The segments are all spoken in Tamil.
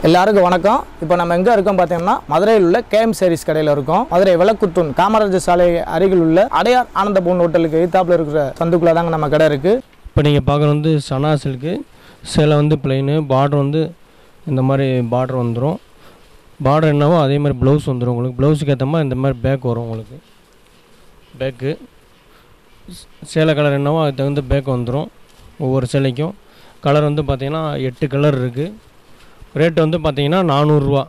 எல்லாருக்கும் வணக்கம் இப்போ நம்ம எங்கே இருக்கோம் பார்த்தீங்கன்னா மதுரையில் உள்ள கேஎம் சேரீஸ் கடையில் இருக்கோம் மதுரை விளக்குத்தூண் காமராஜர் சாலை அருகில் உள்ள அடையார் ஆனந்தபூன் ஹோட்டலுக்கு எதிர்த்தாப்புல இருக்கிற சந்துக்குள்ள தாங்க நம்ம கடை இருக்குது இப்போ நீங்கள் பார்க்குறது வந்து சனா சில்க்கு சேலை வந்து பிளெயின் பார்டர் வந்து இந்த மாதிரி பார்டர் வந்துடும் பார்டர் என்னவோ அதே மாதிரி ப்ளவுஸ் வந்துடும் உங்களுக்கு ப்ளவுஸுக்கு ஏற்ற மாதிரி இந்த மாதிரி பேக் வரும் உங்களுக்கு பேக்கு சேலை கலர் என்னவோ அதுக்கு தகுந்த பேக் வந்துடும் ஒவ்வொரு சேலைக்கும் கலர் வந்து பார்த்திங்கன்னா எட்டு கலர் இருக்குது ரேட் வந்து பார்த்திங்கன்னா நானூறுரூவா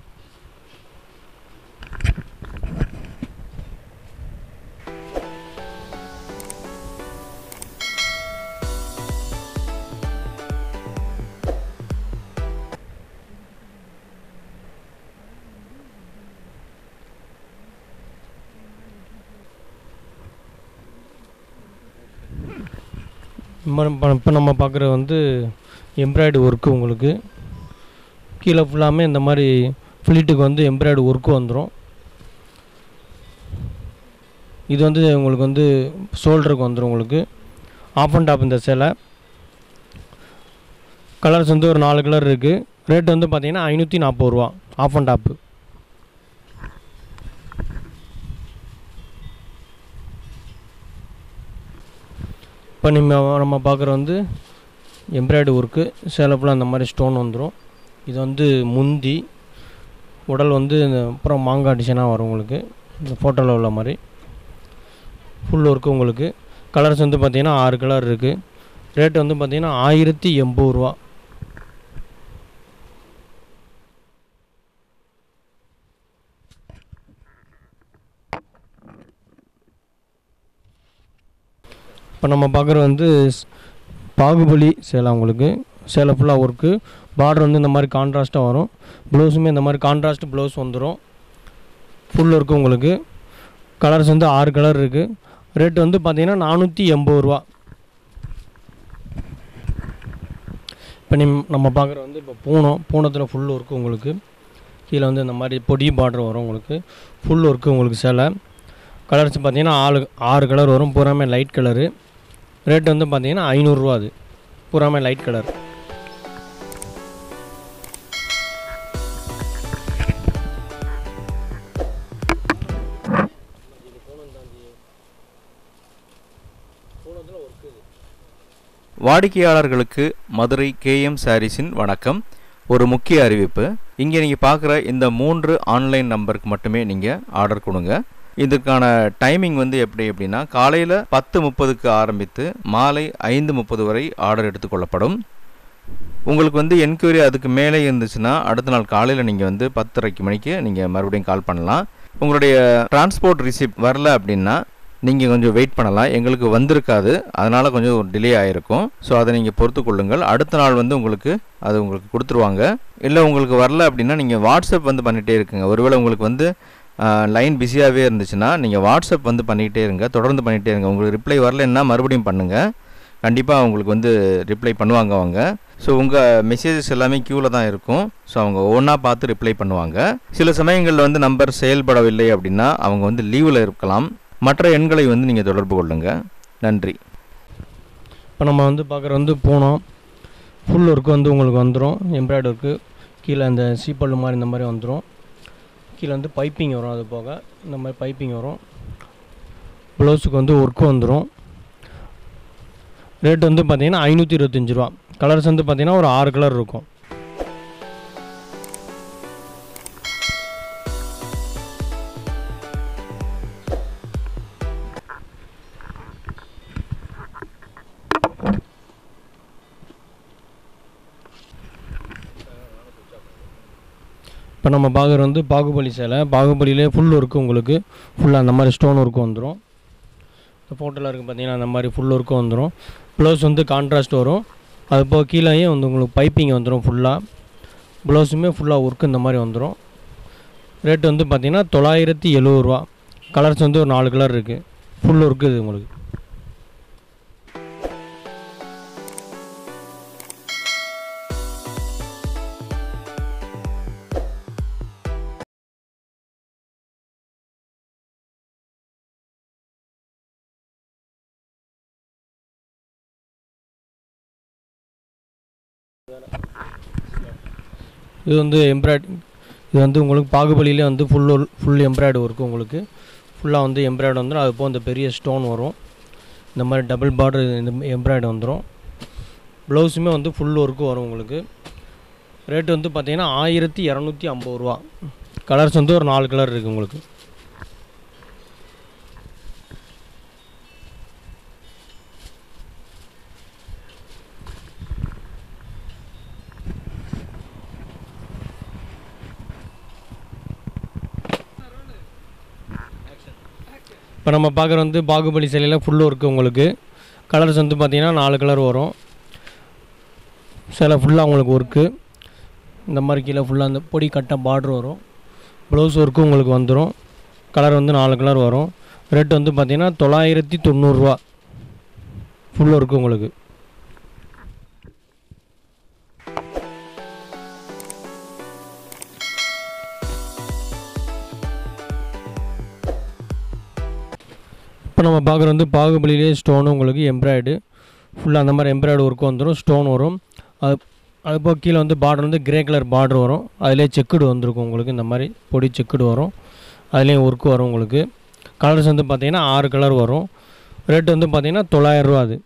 இப்போ நம்ம பார்க்குறது வந்து எம்ப்ராய்டு ஒர்க்கு உங்களுக்கு கீழே ஃபுல்லாமே இந்த மாதிரி ஃப்ளீட்டுக்கு வந்து எம்ப்ராய்டு ஒர்க்கு வந்துடும் இது வந்து உங்களுக்கு வந்து ஷோல்டருக்கு வந்துடும் உங்களுக்கு ஆஃப் அண்ட் டாப் இந்த சேலை கலர்ஸ் வந்து ஒரு நாலு கலர் இருக்குது ரேட் வந்து பார்த்தீங்கன்னா ஐநூற்றி நாற்பது ரூபா ஆஃப் அண்ட் டாப்பு இப்போ நம்ம நம்ம பார்க்குற வந்து எம்ப்ராய்டு ஒர்க்கு சேலை ஃபுல்லாக அந்த மாதிரி ஸ்டோன் வந்துடும் இது வந்து முந்தி உடல் வந்து இந்த அப்புறம் மாங்காய் டிசைனாக வரும் உங்களுக்கு இந்த ஃபோட்டோவில் உள்ள மாதிரி ஃபுல் ஒர்க்கு உங்களுக்கு கலர்ஸ் வந்து பார்த்திங்கன்னா ஆறு கலர் இருக்குது ரேட் வந்து பார்த்திங்கன்னா ஆயிரத்தி எண்பது ரூபா இப்போ நம்ம பார்க்குறது வந்து ஸ்- பாகுபலி சேலை உங்களுக்கு சேலை ஃபுல்லாக ஒர்க்கு பார்டர் வந்து இந்த மாதிரி கான்ட்ராஸ்ட்டாக வரும் ப்ளவுஸுமே இந்த மாதிரி கான்ட்ராஸ்ட் ப்ளவுஸ் வந்துடும் ஃபுல் ஒர்க்கு உங்களுக்கு கலர்ஸ் வந்து ஆறு கலர் இருக்குது ரேட் வந்து பார்த்தீங்கன்னா நானூற்றி எண்பது ரூபா இப்போ நிம் நம்ம பார்க்குற வந்து இப்போ பூனம் பூனத்தில் ஃபுல் ஒர்க்கு உங்களுக்கு கீழே வந்து இந்த மாதிரி பொடி பார்டர் வரும் உங்களுக்கு ஃபுல் ஒர்க்கு உங்களுக்கு சேலை கலர்ஸ் பார்த்தீங்கன்னா ஆறு ஆறு கலர் வரும் பூராமே லைட் கலரு ரேட் வந்து பார்த்தீங்கன்னா ஐநூறுரூவா அது பூராமே லைட் கலர் வாடிக்கையாளர்களுக்கு மதுரை கேஎம் சாரீஸின் வணக்கம் ஒரு முக்கிய அறிவிப்பு இங்கே நீங்கள் பார்க்குற இந்த மூன்று ஆன்லைன் நம்பருக்கு மட்டுமே நீங்கள் ஆர்டர் கொடுங்க இதுக்கான டைமிங் வந்து எப்படி அப்படின்னா காலையில் பத்து முப்பதுக்கு ஆரம்பித்து மாலை ஐந்து முப்பது வரை ஆர்டர் எடுத்துக்கொள்ளப்படும் உங்களுக்கு வந்து என்கொயரி அதுக்கு மேலே இருந்துச்சுன்னா அடுத்த நாள் காலையில் நீங்கள் வந்து பத்தரைக்கு மணிக்கு நீங்கள் மறுபடியும் கால் பண்ணலாம் உங்களுடைய டிரான்ஸ்போர்ட் ரிசிப்ட் வரல அப்படின்னா நீங்கள் கொஞ்சம் வெயிட் பண்ணலாம் எங்களுக்கு வந்திருக்காது அதனால் கொஞ்சம் டிலே ஆகிருக்கும் ஸோ அதை நீங்கள் பொறுத்து கொள்ளுங்கள் அடுத்த நாள் வந்து உங்களுக்கு அது உங்களுக்கு கொடுத்துருவாங்க இல்லை உங்களுக்கு வரல அப்படின்னா நீங்கள் வாட்ஸ்அப் வந்து பண்ணிகிட்டே இருக்குங்க ஒருவேளை உங்களுக்கு வந்து லைன் பிஸியாகவே இருந்துச்சுன்னா நீங்கள் வாட்ஸ்அப் வந்து பண்ணிக்கிட்டே இருங்க தொடர்ந்து பண்ணிகிட்டே இருங்க உங்களுக்கு ரிப்ளை வரலன்னா மறுபடியும் பண்ணுங்கள் கண்டிப்பாக அவங்களுக்கு வந்து ரிப்ளை பண்ணுவாங்க அவங்க ஸோ உங்கள் மெசேஜஸ் எல்லாமே க்யூவில் தான் இருக்கும் ஸோ அவங்க ஒன்றா பார்த்து ரிப்ளை பண்ணுவாங்க சில சமயங்களில் வந்து நம்பர் செயல்படவில்லை அப்படின்னா அவங்க வந்து லீவில் இருக்கலாம் மற்ற எண்களை வந்து நீங்கள் தொடர்பு கொள்ளுங்க நன்றி இப்போ நம்ம வந்து பார்க்குற வந்து பூனம் ஃபுல் ஒர்க்கு வந்து உங்களுக்கு வந்துடும் எம்ப்ராய்டு ஒர்க்கு கீழே அந்த சீப்பல் மாதிரி இந்த மாதிரி வந்துடும் கீழே வந்து பைப்பிங் வரும் அது போக இந்த மாதிரி பைப்பிங் வரும் ப்ளவுஸுக்கு வந்து ஒர்க்கு வந்துடும் ரேட் வந்து பார்த்தீங்கன்னா ஐநூற்றி இருபத்தஞ்சி ரூபா கலர்ஸ் வந்து பார்த்தீங்கன்னா ஒரு ஆறு கலர் இருக்கும் இப்போ நம்ம பார்க்குறது வந்து பாகுபலி சேலை பாகுபலியிலே ஃபுல் ஒர்க்கு உங்களுக்கு ஃபுல்லாக அந்த மாதிரி ஸ்டோன் ஒர்க்கு வந்துடும் இந்த ஃபோட்டோவில் இருக்குது பார்த்தீங்கன்னா அந்த மாதிரி ஃபுல் ஒர்க்கு வந்துடும் ப்ளவுஸ் வந்து கான்ட்ராஸ்ட் வரும் அது போக கீழேயும் வந்து உங்களுக்கு பைப்பிங் வந்துடும் ஃபுல்லாக ப்ளவுஸுமே ஃபுல்லாக ஒர்க்கு இந்த மாதிரி வந்துடும் ரேட் வந்து பார்த்தீங்கன்னா தொள்ளாயிரத்தி எழுபது ரூபா கலர்ஸ் வந்து ஒரு நாலு கலர் இருக்குது ஃபுல் ஒர்க்கு இது உங்களுக்கு இது வந்து எம்ப்ராய்ட் இது வந்து உங்களுக்கு பாகுபலியிலே வந்து ஃபுல் ஃபுல் எம்ப்ராய்டு ஒர்க்கு உங்களுக்கு ஃபுல்லாக வந்து எம்ப்ராய்டு வந்துடும் அது போக இந்த பெரிய ஸ்டோன் வரும் இந்த மாதிரி டபுள் பார்டர் இந்த எம்ப்ராய்டு வந்துடும் ப்ளவுஸுமே வந்து ஃபுல் ஒர்க்கு வரும் உங்களுக்கு ரேட்டு வந்து பார்த்தீங்கன்னா ஆயிரத்தி இரநூத்தி ஐம்பது ரூபா கலர்ஸ் வந்து ஒரு நாலு கலர் இருக்குது உங்களுக்கு இப்போ நம்ம பார்க்குற வந்து பாகுபலி சிலையில் ஃபுல் ஒர்க்கு உங்களுக்கு கலர்ஸ் வந்து பார்த்தீங்கன்னா நாலு கலர் வரும் சிலை ஃபுல்லாக உங்களுக்கு ஒர்க்கு இந்த மாதிரி கீழே ஃபுல்லாக அந்த பொடி கட்ட பார்டர் வரும் ப்ளவுஸ் ஒர்க்கு உங்களுக்கு வந்துடும் கலர் வந்து நாலு கலர் வரும் ரேட் வந்து பார்த்தீங்கன்னா தொள்ளாயிரத்தி தொண்ணூறுரூவா ஃபுல் ஒர்க்கு உங்களுக்கு இப்போ நம்ம பார்க்குறது வந்து பாகுபலியிலே ஸ்டோனு உங்களுக்கு எம்ப்ராய்டு ஃபுல்லாக அந்த மாதிரி எம்ப்ராய்டு ஒர்க் வந்துடும் ஸ்டோன் வரும் அது அது போக கீழே வந்து பார்டர் வந்து கிரே கலர் பார்டர் வரும் அதிலே செக்குடு வந்திருக்கும் உங்களுக்கு இந்த மாதிரி பொடி செக்குடு வரும் அதுலேயும் ஒர்க்கு வரும் உங்களுக்கு கலர்ஸ் வந்து பார்த்தீங்கன்னா ஆறு கலர் வரும் ரேட் வந்து பார்த்தீங்கன்னா தொள்ளாயிரரூவா அது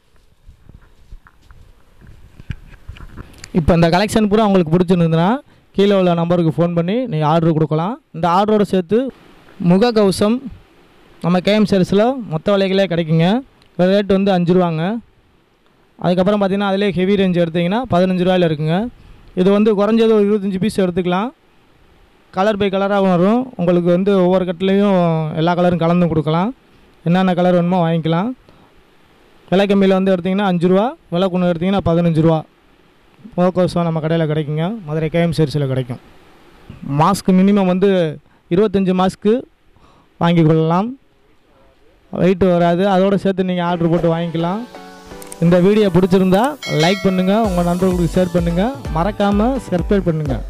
இப்போ இந்த கலெக்ஷன் பூரா உங்களுக்கு பிடிச்சிருந்ததுன்னா கீழே உள்ள நம்பருக்கு ஃபோன் பண்ணி நீங்கள் ஆர்டர் கொடுக்கலாம் இந்த ஆர்டரோட சேர்த்து முகக்கவசம் நம்ம கேஎம் சர்வீஸில் மொத்த விலைகளே கிடைக்குங்க ரேட் வந்து அஞ்சு ரூபாங்க அதுக்கப்புறம் பார்த்தீங்கன்னா அதிலே ஹெவி ரேஞ்ச் எடுத்தீங்கன்னா பதினஞ்சு ரூபாயில் இருக்குங்க இது வந்து குறைஞ்சது ஒரு இருபத்தஞ்சி பீஸ் எடுத்துக்கலாம் கலர் பை கலராக வரும் உங்களுக்கு வந்து ஒவ்வொரு கட்டிலையும் எல்லா கலரும் கலந்து கொடுக்கலாம் என்னென்ன கலர் வேணுமோ வாங்கிக்கலாம் விலை கம்மியில் வந்து எடுத்திங்கன்னா அஞ்சு ரூபா விலை கொண்டு எடுத்திங்கன்னா பதினஞ்சு ரூபா முகக்கவசம் நம்ம கடையில் கிடைக்குங்க மதுரை கேஎம் சர்வீஸில் கிடைக்கும் மாஸ்க் மினிமம் வந்து இருபத்தஞ்சி மாஸ்க்கு வாங்கி கொள்ளலாம் வெயிட் வராது அதோடு சேர்த்து நீங்கள் ஆர்டர் போட்டு வாங்கிக்கலாம் இந்த வீடியோ பிடிச்சிருந்தா லைக் பண்ணுங்கள் உங்கள் நண்பர்களுக்கு ஷேர் பண்ணுங்கள் மறக்காமல் சப்ஸ்கிரைப் பண்ணுங்கள்